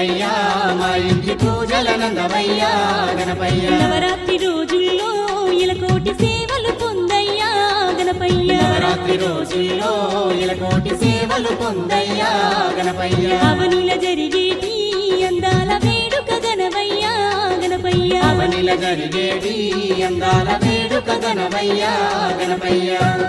నందవయ్యా మా ఇంటి పూజల నందవయ్యా గణపయ్య నవరాత్రి రోజుల్లో ఇలకోటి సేవలు పొందయ్యా గణపయ్య నవరాత్రి రోజుల్లో ఇలకోటి సేవలు పొందయ్యా గణపయ్య అవనిల జరిగేటి అందాల వేడుక గణవయ్యా గణపయ్య అవనిల జరిగేడి అందాల వేడుక గణపయ్యా గణపయ్య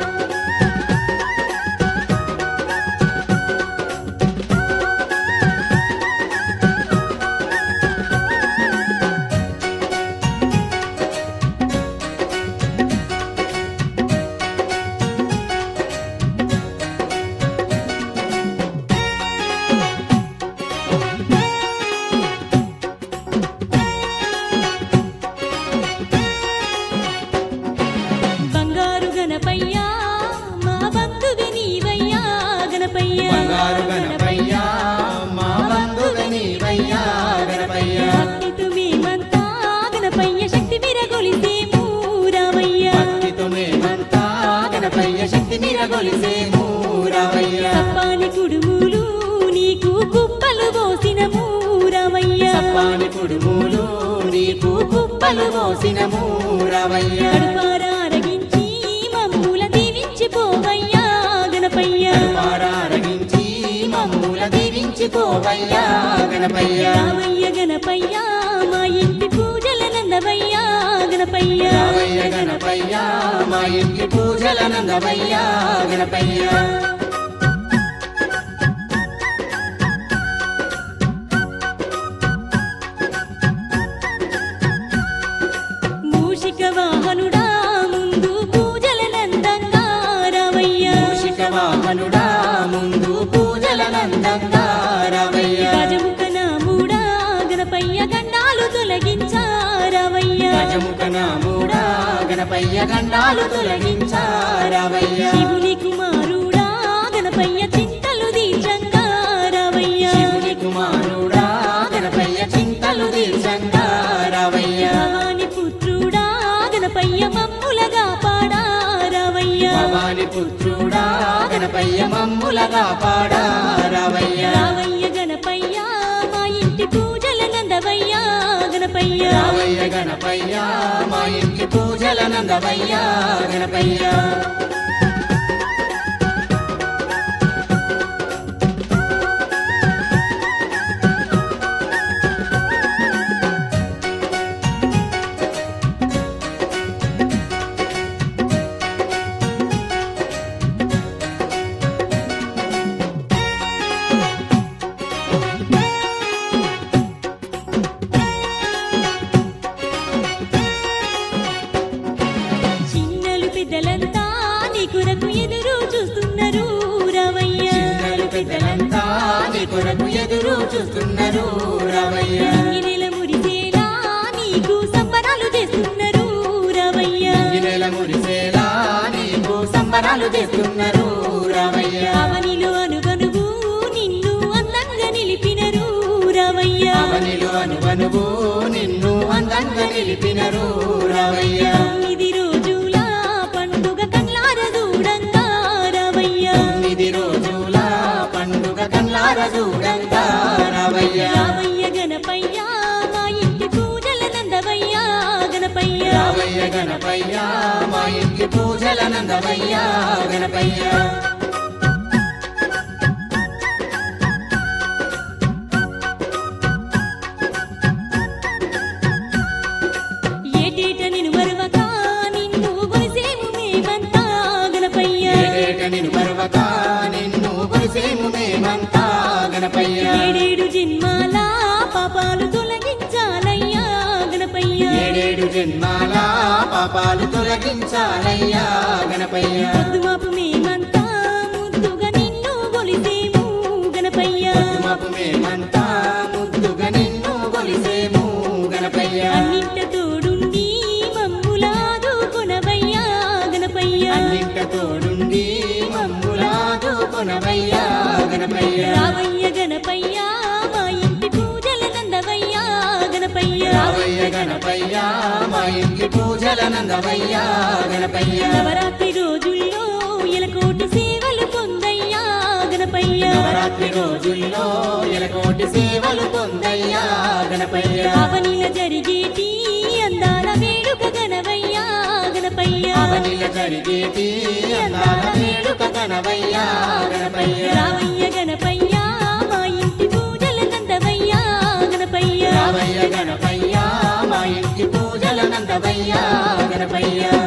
బంగారు గణపయ్య మా బంధువి నీవయ్యా గణపయ్య బంగారు గణపయ్యా మా బంధువు నీవయ్యా గణపయ్య భక్తితో మేమంతా గణపయ్య శక్తి విరగొలిసేము రామయ్య భక్తితో మేమంతా గణపయ్య శక్తి నిరగొలిసే మూరవయ్య సప్పాని కుడుములు నీకు కుప్పలు పోసినము రామయ్య సప్పాని కుడుములు నీకు కుప్పలు మోసిన మూరవయ్య కడుపారా అరగించి మమ్ముల దీవించి పోవయ్యా గణపయ్య మారారగించి మమ్ముల దీవించిపోవయ్యా గణపయ్య రామయ్య గణపయ్య మా ఇంటి పూజల నందవయ్యా గణపయ్య రావయ్య గణపయ్య మా ఇంటి పూజల నందవయ్యా గణపయ్య మూషిక వాహనుడా ముందు పూజల నందంగా రామయ్య మూషిక వాహనుడా ముందు పూజల నందంగా రావయ్య గజముఖ నాముడా గణపయ్య గండాలు తొలగించా రామయ్య గజముఖ నాముడా గణపయ్య గండాలు తొలగించా రావయ్య శివుని కుమారుడా గణపయ్య చింతలు దీర్ఘంగా రామయ్య శివుని కుమారుడా గణపయ్య చింతలు తీర్చంగా రావయ్య భవాని పుత్రుడా గణపయ్య మమ్ములగా పాడా రామయ్య భవాని పుత్రుడా గణపయ్య మమ్ములగా పాడా రావయ్య రామయ్య గణపయ్య మా ఇంటి పూజల నందవయ్య గణపయ్య రావయ్య గణపయ్య మా ఇంటి పూజల నందవయ్య గణపయ్య చిన్నలు పెద్దలంతా నీ కొరకు ఎదురు చూస్తున్నారు రామయ్య చిన్నలు పెద్దలంతా నీ కొరకు ఎదురు చూస్తున్నారు రావయ్య ఈ నెల మురిసేలా నీకు సంబరాలు చేస్తున్నారు రామయ్య ఈ నెల మురిసేలా నీకు సంబరాలు చేస్తున్నారు రావయ్య అవనిలో అనుగనువు నిన్ను అందంగా నిలిపినరు రామయ్య అవనిలు అనువనువు నిన్ను అందంగా నిలిపినరు రావయ్య తొమ్మిది రోజుల పండుగ కళ్ళార చూడంగా రామయ్య తొమ్మిది రోజుల పండుగ కళ్ళార చూడంగా రావయ్య రామయ్య గణపయ్య మా ఇంటి పూజల నందవయ్య గణపయ్య రావయ్య గణపయ్య మా ఇంటి పూజల నందవయ్య గణపయ్య ఏటేట నిన్ను మరవక నిన్ను కొలిసేము మేమంతా గణపయ్య ఏడేట నిన్ను పర్వక నిన్ను కొలిసేము మేమంతా గణపయ్య ఏడేడు జన్మాల పాపాలు తొలగించాలయ్యా గణపయ్య ఏడేడు జన్మాల పాపాలు తొలగించాలయ్యా గణపయ్య పొద్దుమాపు మేమంతా ముద్దుగా నిన్ను కొలిసేము గణపయ్య మాపు మేమంతా ముద్దుగా నిన్ను కొలిసేము గణపయ్య అన్నింట తోడుండి మమ్ములాదు కొనవయ్యా గణపయ్య అన్నింట తోడుండి మమ్ములాదు కొనవయ్యా గణపయ్య రావయ్య గణపయ్య మా ఇంటి పూజల నందవయ్యా గణపయ్య రావయ్య గణపయ్య మా ఇంటి పూజల నందవయ్యా గణపయ్య నవరాత్రి రోజుల్లో ఎలకోటి సేవలు పొందయ్యా గణపయ్య గణపయ్య నవరాత్రి రోజుల్లో ఎలకోటి సేవలు పొందయ్యా గణపయ్య అవనిల జరిగేటి అందాల వేడుక గణవయ్యా గణపయ్య అవనిల జరిగేటి అందాల వేడుక గణవయ్యా గణపయ్య రావయ్య గణపయ్య మా ఇంటి పూజల నందవయ్యా గణపయ్య రావయ్య గణపయ్య మా ఇంటి పూజల నందవయ్యా గణపయ్య